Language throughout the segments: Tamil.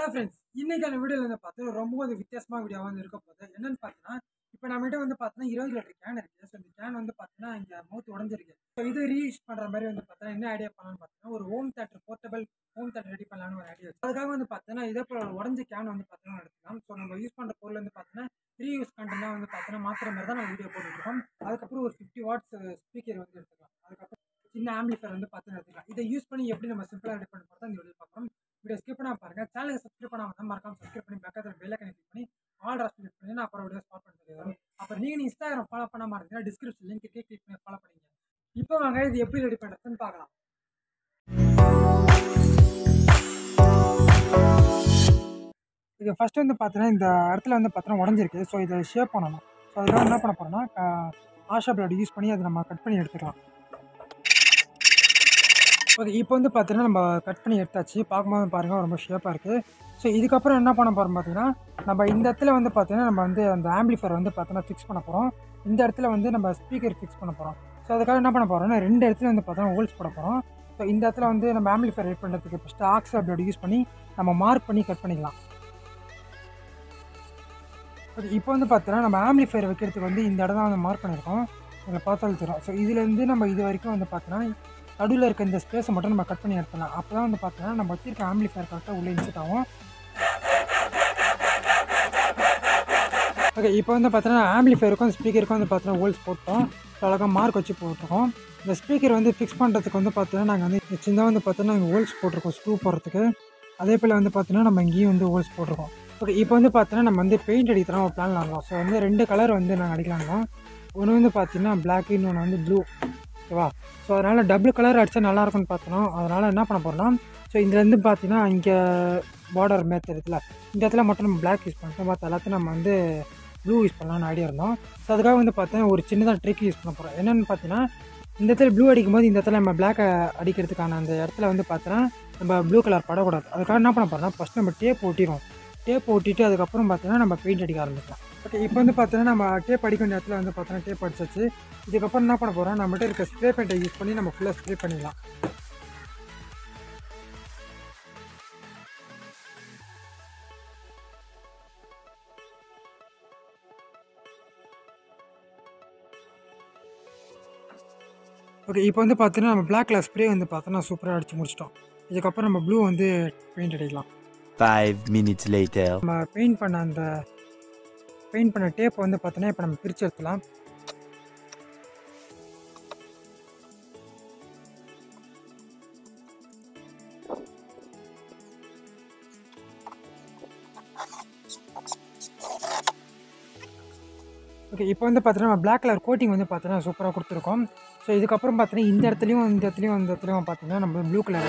ஹலோ ஃப்ரெண்ட்ஸ் இன்னைக்கான வீடியோவில் வந்து பார்த்தீங்கன்னா ரொம்ப ஒரு வித்தியாசமாக வீடியோ வந்து இருக்க போகுது என்னன்னு பார்த்தீங்கன்னா இப்போ நம்மகிட்ட வந்து பார்த்தீங்கன்னா இருபது லிட்டர் கேன் இருக்குது ஸோ இந்த கேன் வந்து பார்த்தீங்கன்னா இங்கே மவுத் உடஞ்சிருக்கு ஸோ இது ரீயூஸ் பண்ணுற மாதிரி வந்து பார்த்தீங்கன்னா என்ன ஐடியா பண்ணலாம்னு பார்த்தீங்கன்னா ஒரு home theatre portable home theatre ready பண்ணலாம்னு ஒரு ஐடியா அதுக்காக வந்து பார்த்தீங்கன்னா இதே போல ஒரு உடஞ்ச கேன் வந்து பார்த்தீங்கன்னா எடுத்துக்கலாம் ஸோ நம்ம யூஸ் பண்ணுற பொருள் வந்து பார்த்தீங்கன்னா ரீயூஸ் கண்டென்ட்லாம் வந்து பார்த்தீங்கன்னா மாத்திர மாதிரி தான் நம்ம வீடியோ போட்டுருக்கோம் அதுக்கப்புறம் ஒரு ஃபிஃப்டி வாட்ஸ் ஸ்பீக்கர் வந்து எடுத்துக்கலாம் அதுக்கப்புறம் சின்ன ஆம்பிளிஃபர் வந்து பார்த்து எடுத்துக்கலாம் இதை யூஸ் பண்ணி எப்படி நம்ம சிம்பிளாக ரெடி பண்ண போகிறோம் இந்த வீடியோ பார்க்குறோம் வீடியோ ஸ்கிப் பண்ணாம பாருங்க சேனலுக்கு சப்ஸ்கிரைப் பண்ணாம தான் மறக்காம சப்ஸ்கிரைப் பண்ணி பக்கத்தில் பெல் ஐக்கனை கிளிக் பண்ணி ஆல் ராஸ் கிளிக் பண்ணி நான் அப்புறம் வீடியோ ஸ்டார்ட் பண்ணிட்டு வரும் அப்புறம் நீங்கள் இன்ஸ்டாகிராம் ஃபாலோ பண்ணாம இருந்தீங்கன்னா டிஸ்கிரிப்ஷன் லிங்க் கிளிக் பண்ணி ஃபாலோ பண்ணிங்க இப்போ வாங்க இது எப்படி ரெடி பண்ணுறதுன்னு பார்க்கலாம் இது ஃபஸ்ட்டு வந்து பார்த்தீங்கன்னா இந்த இடத்துல வந்து பார்த்தீங்கன்னா உடஞ்சிருக்கு ஸோ இதை ஷேப் பண்ணணும் ஸோ அதுக்காக என்ன பண்ண போகிறோம்னா ஆஷா பிளட் யூஸ் பண்ணி அதை நம்ம கட் பண்ணி எடுத்துக்கலாம் ஓகே இப்போ வந்து பார்த்தீங்கன்னா நம்ம கட் பண்ணி எடுத்தாச்சு பார்க்கும்போது பாருங்கள் ரொம்ப ஷேப்பாக இருக்குது ஸோ இதுக்கப்புறம் என்ன பண்ண போகிறோம் பார்த்தீங்கன்னா நம்ம இந்த இடத்துல வந்து பார்த்தீங்கன்னா நம்ம வந்து அந்த ஆம்பிளிஃபர் வந்து பார்த்தீங்கன்னா ஃபிக்ஸ் பண்ண போகிறோம் இந்த இடத்துல வந்து நம்ம ஸ்பீக்கர் ஃபிக்ஸ் பண்ண போகிறோம் ஸோ அதுக்காக என்ன பண்ண போகிறோம்னா ரெண்டு இடத்துல வந்து பார்த்தீங்கன்னா ஹோல்ஸ் போட போகிறோம் ஸோ இந்த இடத்துல வந்து நம்ம ஆம்பிளிஃபர் ரெடி பண்ணுறதுக்கு ஃபஸ்ட்டு ஆக்ஸ் அப்படியோட யூஸ் பண்ணி நம்ம மார்க் பண்ணி கட் பண்ணிக்கலாம் ஓகே இப்போ வந்து பார்த்தீங்கன்னா நம்ம ஆம்பிளிஃபயர் வைக்கிறதுக்கு வந்து இந்த இடம் தான் வந்து மார்க் பண்ணியிருக்கோம் இதில் பார்த்தாலும் தெரியும் ஸோ இதுலேருந்து நம்ம இது வரைக்கும் வந்து பார்த்தீங்கன்னா நடுவில் இருக்க இந்த ஸ்பேஸை மட்டும் நம்ம கட் பண்ணி எடுத்துடலாம் அப்போ தான் வந்து பார்த்தீங்கன்னா நம்ம வச்சிருக்க ஆம்பிளிஃபயர் கரெக்டாக உள்ளே இன்சிட் ஆகும் ஓகே இப்போ வந்து பார்த்தீங்கன்னா ஆம்பிளிஃபயருக்கும் ஸ்பீக்கருக்கும் வந்து பார்த்தீங்கன்னா ஹோல்ஸ் போட்டோம் ஸோ அழகாக மார்க் வச்சு போட்டிருக்கோம் இந்த ஸ்பீக்கர் வந்து ஃபிக்ஸ் பண்ணுறதுக்கு வந்து பார்த்தீங்கன்னா நாங்கள் வந்து சின்னதாக வந்து பார்த்தீங்கன்னா இங்கே ஹோல்ஸ் போட்டிருக்கோம் ஸ்க்ரூ போடுறதுக்கு அதே போல் வந்து பார்த்தீங்கன்னா நம்ம இங்கேயும் வந்து ஹோல்ஸ் போட்டிருக்கோம் ஓகே இப்போ வந்து பார்த்தீங்கன்னா நம்ம வந்து பெயிண்ட் அடிக்கலாம் ஒரு பிளான் ஆகலாம் ஸோ வந்து ரெண்டு கலர் வந்து நாங்கள் அடிக்கலாம்னா ஒன்று வந்து பார்த்தீங்கன்னா பிளாக் இன்னொன்று வந்து ப்ளூ ஓகேவா ஸோ அதனால் டபுள் கலர் அடித்தா நல்லாயிருக்கும்னு பார்த்தோம் அதனால் என்ன பண்ண போகிறோம்னா ஸோ இதுலேருந்து பார்த்தீங்கன்னா இங்கே பார்டர் மேத் இருக்குல்ல இந்த இடத்துல மட்டும் நம்ம பிளாக் யூஸ் பண்ணிட்டோம் மற்ற எல்லாத்தையும் நம்ம வந்து ப்ளூ யூஸ் பண்ணலாம்னு ஐடியா இருந்தோம் ஸோ அதுக்காக வந்து பார்த்தீங்கன்னா ஒரு சின்னதாக ட்ரிக் யூஸ் பண்ண போகிறோம் என்னென்னு பார்த்தீங்கன்னா இந்த இடத்துல ப்ளூ அடிக்கும்போது இந்த இடத்துல நம்ம பிளாக்கை அடிக்கிறதுக்கான அந்த இடத்துல வந்து பார்த்தீங்கன்னா நம்ம ப்ளூ கலர் படக்கூடாது அதுக்காக என்ன பண்ண போகிறோம்னா ஃபஸ்ட் நம்ம டேப் ஓட்டிடுவோம் டேப் ஓட்டிட்டு அதுக்கப்புறம் பார்த்தீங்கன்னா நம்ம பெயிண்ட் அடிக்க ஆரம்பிக்கலாம் ஓகே இப்போ வந்து பார்த்தீங்கன்னா நம்ம டேப் அடிக்க வேண்டிய இடத்துல வந்து பார்த்தீங்கன்னா டேப் அடிச்சாச்சு இதுக்கப்புறம் என்ன பண்ண போகிறோம் நம்மகிட்ட இருக்க ஸ்ப்ரே பெயிண்டை யூஸ் பண்ணி நம்ம ஃபுல்லாக ஸ்ப்ரே பண்ணிடலாம் ஓகே இப்போ வந்து பார்த்தீங்கன்னா நம்ம பிளாக் கலர் ஸ்ப்ரே வந்து பார்த்தோன்னா சூப்பராக அடித்து முடிச்சிட்டோம் இதுக்கப்புறம் நம்ம ப்ளூ வந்து பெயிண்ட் அடிக்கலாம் Five minutes later. நம்ம பெயிண்ட் பண்ண அந்த பெயிண்ட் பண்ண டேப் வந்து பார்த்தோன்னா இப்போ நம்ம பிரித்து எடுத்துலாம் ஓகே இப்போ வந்து பார்த்தீங்கன்னா நம்ம பிளாக் கலர் கோட்டிங் வந்து பார்த்தீங்கன்னா சூப்பராக கொடுத்துருக்கோம் ஸோ இதுக்கப்புறம் பார்த்தீங்கன்னா இந்த இடத்துலையும் இந்த இடத்துலையும் இந்த இடத்துலையும் பார்த்தீங்கன்னா நம்ம blue colour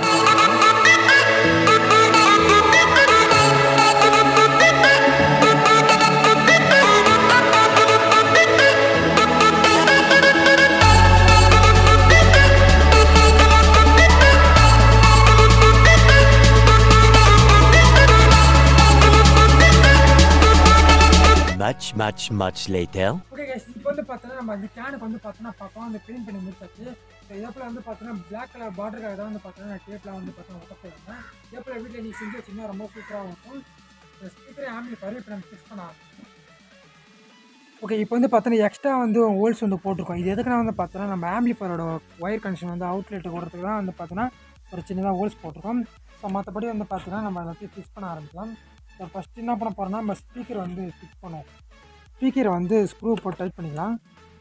Much, much, much later. Okay guys இப்போ வந்து பார்த்தோன்னா நம்ம அந்த கேனுக்கு வந்து பார்த்தோன்னா பார்ப்போம் அந்த பெயிண்ட் பண்ணி முடிச்சாச்சு ஸோ இதே போல் வந்து பார்த்தோன்னா பிளாக் கலர் பார்டருக்காக தான் வந்து பார்த்தோன்னா டேப்லாம் வந்து பார்த்தோன்னா ஒட்ட போயிருந்தேன் இதே போல் வீட்டில் நீ செஞ்சு வச்சிங்கன்னா ரொம்ப சூப்பராக இருக்கும் இந்த ஸ்பீக்கர் ஆம்பிளிஃபயர் இப்போ நம்ம ஃபிக்ஸ் பண்ண ஆரம்பிச்சோம் ஓகே இப்போ வந்து பார்த்தோன்னா எக்ஸ்ட்ரா வந்து ஹோல்ஸ் வந்து போட்டிருக்கோம் இது எதுக்குன்னா வந்து பார்த்தோன்னா நம்ம ஆம்பிளிஃபயரோட ஒயர் கனெக்ஷன் வந்து அவுட்லெட் கொடுறதுக்கு தான் வந்து பார்த்தோன்னா ஒரு சின்னதாக ஹோல்ஸ் போட்டிருக்கோம் ஸோ மற்றபடி வந்து பார்த்தோன்னா நம்ம எல்லாத்தையும் ஃபிக்ஸ் பண்ண ஆரம்பிக்கலாம் ஸோ ஃபஸ்ட்டு என்ன பண்ண போகிறோம்னா நம்ம ஸ்பீக்கர் வந்து ஃபிக்ஸ் பண்ணுவோம் ஸ்பீக்கரை வந்து ஸ்க்ரூ போட்டு டைட் பண்ணிக்கலாம்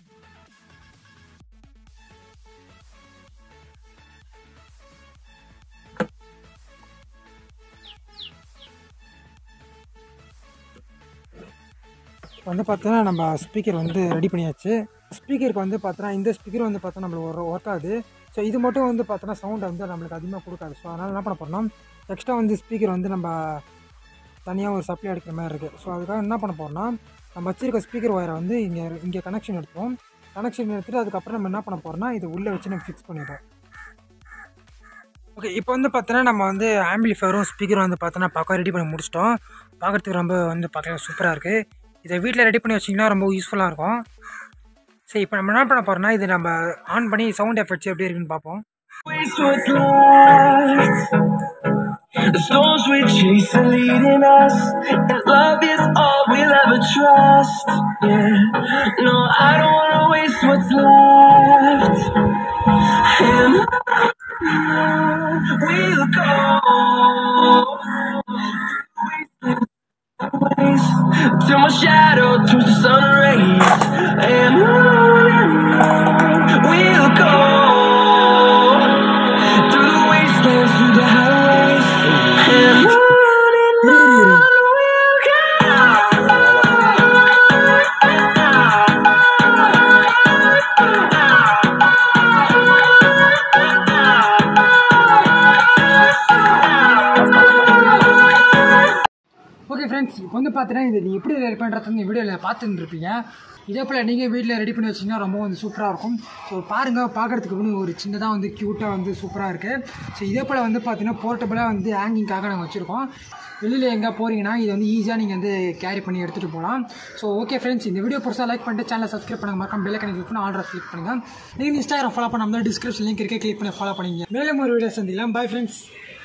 இப்போ வந்து பார்த்தோன்னா நம்ம ஸ்பீக்கர் வந்து ரெடி பண்ணியாச்சு ஸ்பீக்கருக்கு வந்து பார்த்தோன்னா இந்த ஸ்பீக்கர் வந்து பார்த்தா நம்மளுக்கு ஒரு ஒர்க் ஆகுது ஸோ இது மட்டும் வந்து பார்த்தோன்னா சவுண்ட் வந்து நம்மளுக்கு அதிகமாக கொடுக்காது ஸோ அதனால் என்ன பண்ண போகிறோம்னா எக்ஸ்ட்ரா வந்து ஸ்பீக்கர் வந்து நம்ம தனியாக ஒரு சப்ளை எடுக்கிற மாதிரி இருக்குது ஸோ அதுக்காக என்ன பண்ண போகிறோம்னா நம்ம வச்சிருக்க ஸ்பீக்கர் ஒயரை வந்து இங்கே இங்கே கனெக்ஷன் எடுத்துப்போம் கனெக்ஷன் எடுத்துகிட்டு அதுக்கப்புறம் நம்ம என்ன பண்ண போகிறோம்னா இது உள்ளே வச்சு நம்ம ஃபிக்ஸ் பண்ணிடுவோம் ஓகே இப்போ வந்து பார்த்தோன்னா நம்ம வந்து ஆம்பிளிஃபயரும் ஸ்பீக்கரும் வந்து பார்த்தோன்னா பக்கம் ரெடி பண்ணி முடிச்சிட்டோம் பார்க்குறதுக்கு ரொம்ப வந்து பார்க்கலாம் சூப்பராக இருக்குது இதை வீட்டில் ரெடி பண்ணி வச்சிங்கன்னா ரொம்ப யூஸ்ஃபுல்லாக இருக்கும் சரி இப்போ நம்ம என்ன பண்ண போகிறோம்னா இது நம்ம ஆன் பண்ணி சவுண்ட் எஃபெக்ட்ஸ் எப்படி இருக்குன்னு பார்ப்போம் The storms we chase are leading us, and love is all we'll ever trust. Yeah, no, I don't wanna waste what's left. And we'll go ways till my shadow turns to sun rays, and we'll go through the wastelands, through the highways, and on and on we'll okay friends இப்போ வந்து பார்த்தீங்கன்னா இது நீங்கள் எப்படி ரெடி பண்ணுறது வந்து வீடியோவில் பார்த்துட்டு இருப்பீங்க இதே போல் நீங்கள் வீட்டில் ரெடி பண்ணி வச்சிங்கன்னா ரொம்ப வந்து சூப்பராக இருக்கும் ஸோ பாருங்கள் பார்க்குறதுக்கு வந்து ஒரு சின்னதாக வந்து க்யூட்டாக வந்து சூப்பராக இருக்குது ஸோ இதே போல் வந்து பார்த்தீங்கன்னா போர்ட்டபுளாக வந்து ஹேங்கிங்காக நாங்கள் வச்சுருக்கோம் வெளியில் எங்கே போகிறீங்கன்னா இது வந்து ஈஸியாக நீங்கள் வந்து கேரி பண்ணி எடுத்துகிட்டு போகலாம் ஸோ ஓகே ஃப்ரெண்ட்ஸ் இந்த வீடியோ புதுசாக லைக் பண்ணிட்டு சேனலை சப்ஸ்கிரைப் பண்ணுங்க மறக்காம பெல் கனெக்ட் பண்ணி ஆர்டர் கிளிக் பண்ணுங்கள் நீங்கள் இன்ஸ்டாகிராம் ஃபாலோ பண்ணாமல் டிஸ்கிரிப்ஷன் லிங்க் இருக்கே கிளிக் பண்ணி ஃபாலோ பண்ணிங்க மேலும் ஒரு வீடியோ சந்திக்கலாம் பை ஃப்ரெண்ட்ஸ்